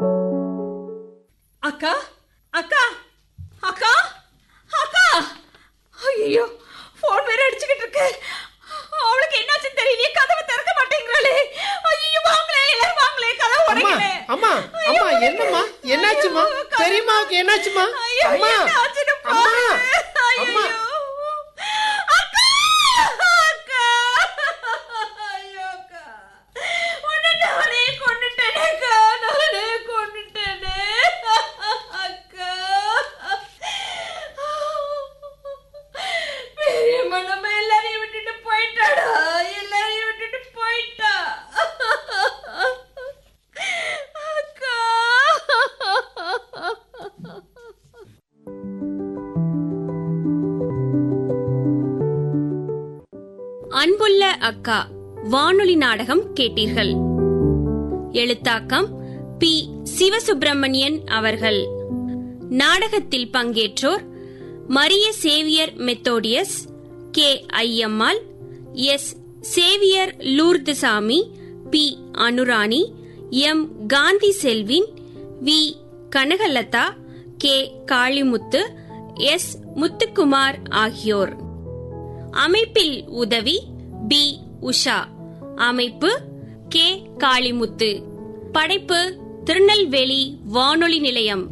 அக்கா அக்கா அக்கா அக்கா ஐயோ போன் வேற அடிச்சுக்கிட்டு இருக்கு அவளுக்கு என்னாச்சுன்னு தெரியலையே கதவை திறக்க மாட்டேங்கிறாளே ஐயோ வாங்களே எல்லாரும் வாங்களே கதவை அம்மா உடைக்கல அம்மா ஐயோ, அம்மா என்னம்மா என்னாச்சுமா ஐயோ, பெரியம்மாவுக்கு என்னாச்சுமா ஐயோ, அம்மா என்னாச்சுன்னு அம்மா பாரு. அம்மா ஐயோ. அக்கா அக்கா ஐயோ அக்கா உன்னை நானே கொன்னுட்டேனே அக்கா நானே கொன்னுட்டேனே அக்கா பெரியம்மா நம்ம எல்லாரையும் விட்டுட்டு போயிட்டாடா எல்லாரையும் விட்டுட்டு போயிட்டா அக்கா அன்புள்ள அக்கா வானொலி நாடகம் கேட்டீர்கள் எழுத்தாக்கம் பி சிவசுப்பிரமணியன் அவர்கள் நாடகத்தில் பங்கேற்றோர் Mariya Xavier Methodius K Ayyammal S Xavier Lourdusamy P Anurani M Gandhi Selvin V Kanagalatha K Kalimuthu S Muthukumar ஆகியோர் அமைப்பில் உதவி பி உஷா அமைப்பு கே காளிமுத்து படைப்பு திருநெல்வேலி வானொலி நிலையம்